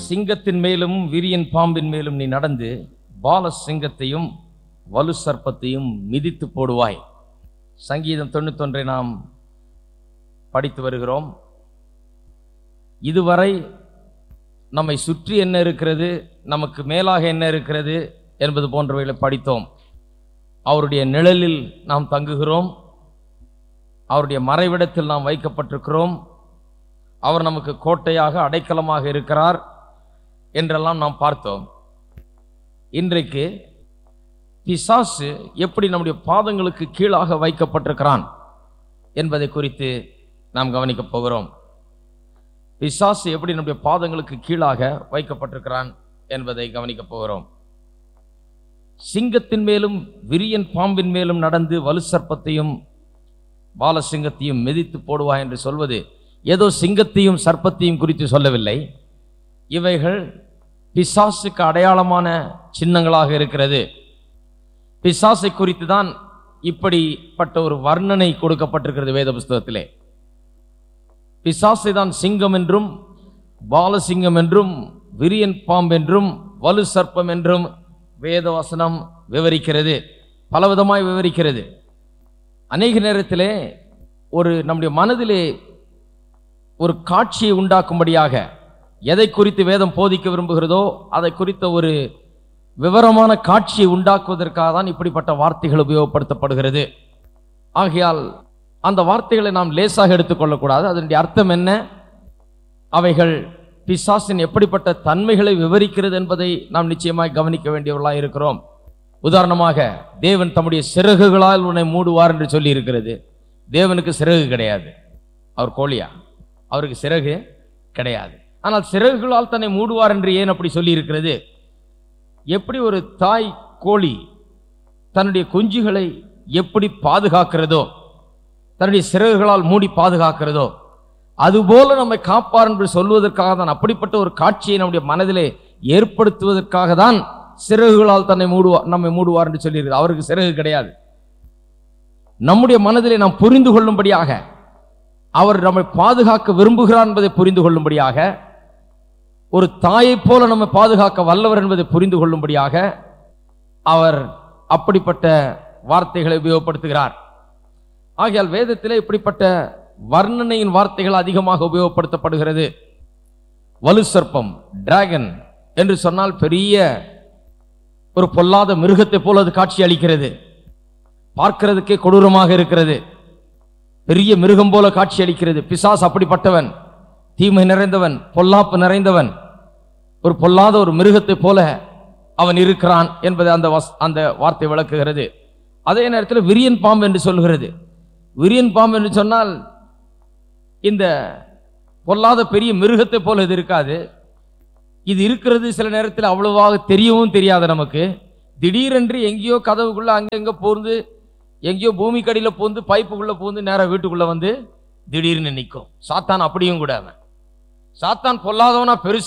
சிங்கத்தின் மேலும் விரியன் பாம்பின் மேலும் நீ நடந்து பால சிங்கத்தையும் வலு சர்ப்பத்தையும் மிதித்து போடுவாய் சங்கீதம் தொண்ணூத்தொன்றை நாம் படித்து வருகிறோம் இதுவரை நம்மை சுற்றி என்ன இருக்கிறது நமக்கு மேலாக என்ன இருக்கிறது என்பது போன்றவைகளை படித்தோம் அவருடைய நிழலில் நாம் தங்குகிறோம் அவருடைய மறைவிடத்தில் நாம் வைக்கப்பட்டிருக்கிறோம் அவர் நமக்கு கோட்டையாக அடைக்கலமாக இருக்கிறார் என்றெல்லாம் நாம் பார்த்தோம் இன்றைக்கு பிசாசு எப்படி நம்முடைய பாதங்களுக்கு கீழாக வைக்கப்பட்டிருக்கிறான் என்பதை குறித்து நாம் கவனிக்கப் போகிறோம் பிசாசு எப்படி நம்முடைய பாதங்களுக்கு கீழாக வைக்கப்பட்டிருக்கிறான் என்பதை கவனிக்கப் போகிறோம் சிங்கத்தின் மேலும் விரியன் பாம்பின் மேலும் நடந்து வலு சர்ப்பத்தையும் பாலசிங்கத்தையும் மிதித்து போடுவாய் என்று சொல்வது ஏதோ சிங்கத்தையும் சர்ப்பத்தையும் குறித்து சொல்லவில்லை இவைகள் பிசாசுக்கு அடையாளமான சின்னங்களாக இருக்கிறது பிசாசை குறித்து தான் இப்படிப்பட்ட ஒரு வர்ணனை கொடுக்கப்பட்டிருக்கிறது வேத புஸ்தகத்திலே பிசாசை தான் சிங்கம் என்றும் பாலசிங்கம் என்றும் விரியன் பாம்பு என்றும் வலு சர்ப்பம் என்றும் வேதவசனம் விவரிக்கிறது பலவிதமாய் விவரிக்கிறது அநேக நேரத்திலே ஒரு நம்முடைய மனதிலே ஒரு காட்சியை உண்டாக்கும்படியாக எதை குறித்து வேதம் போதிக்க விரும்புகிறதோ அதை குறித்த ஒரு விவரமான காட்சியை உண்டாக்குவதற்காக தான் இப்படிப்பட்ட வார்த்தைகள் உபயோகப்படுத்தப்படுகிறது ஆகையால் அந்த வார்த்தைகளை நாம் லேசாக எடுத்துக்கொள்ளக்கூடாது அதனுடைய அர்த்தம் என்ன அவைகள் பிசாசின் எப்படிப்பட்ட தன்மைகளை விவரிக்கிறது என்பதை நாம் நிச்சயமாய் கவனிக்க வேண்டியவர்களாக இருக்கிறோம் உதாரணமாக தேவன் தம்முடைய சிறகுகளால் உன்னை மூடுவார் என்று சொல்லி இருக்கிறது தேவனுக்கு சிறகு கிடையாது அவர் கோழியா அவருக்கு சிறகு கிடையாது ஆனால் சிறகுகளால் தன்னை மூடுவார் என்று ஏன் அப்படி சொல்லி இருக்கிறது எப்படி ஒரு தாய் கோழி தன்னுடைய குஞ்சுகளை எப்படி பாதுகாக்கிறதோ தன்னுடைய சிறகுகளால் மூடி பாதுகாக்கிறதோ அதுபோல நம்மை காப்பார் என்று சொல்வதற்காக தான் அப்படிப்பட்ட ஒரு காட்சியை நம்முடைய மனதிலே ஏற்படுத்துவதற்காக தான் சிறகுகளால் தன்னை மூடுவார் நம்மை மூடுவார் என்று சொல்லியிருக்கு அவருக்கு சிறகு கிடையாது நம்முடைய மனதிலே நாம் புரிந்து கொள்ளும்படியாக அவர் நம்மை பாதுகாக்க விரும்புகிறார் என்பதை புரிந்து கொள்ளும்படியாக ஒரு தாயைப் போல நம்மை பாதுகாக்க வல்லவர் என்பதை புரிந்து கொள்ளும்படியாக அவர் அப்படிப்பட்ட வார்த்தைகளை உபயோகப்படுத்துகிறார் ஆகையால் வேதத்திலே இப்படிப்பட்ட வர்ணனையின் வார்த்தைகள் அதிகமாக உபயோகப்படுத்தப்படுகிறது வலு சர்ப்பம் டிராகன் என்று சொன்னால் பெரிய ஒரு பொல்லாத மிருகத்தை போல அது காட்சி அளிக்கிறது பார்க்கிறதுக்கே கொடூரமாக இருக்கிறது பெரிய மிருகம் போல காட்சி அளிக்கிறது பிசாஸ் அப்படிப்பட்டவன் தீமை நிறைந்தவன் பொல்லாப்பு நிறைந்தவன் ஒரு பொல்லாத ஒரு மிருகத்தை போல அவன் இருக்கிறான் என்பதை அந்த வஸ் அந்த வார்த்தை விளக்குகிறது அதே நேரத்தில் விரியன் பாம்பு என்று சொல்கிறது விரியன் பாம்பு என்று சொன்னால் இந்த பொல்லாத பெரிய மிருகத்தை போல இது இருக்காது இது இருக்கிறது சில நேரத்தில் அவ்வளவாக தெரியவும் தெரியாது நமக்கு திடீரென்று எங்கேயோ கதவுக்குள்ள அங்கங்க பூந்து எங்கேயோ பூமிக்கடியில் பூந்து பைப்புக்குள்ள பூந்து நேரா வீட்டுக்குள்ள வந்து திடீர்னு நிற்கும் சாத்தான் அப்படியும் கூட அவன் சாத்தான் பொல்லாதவனா பெருசு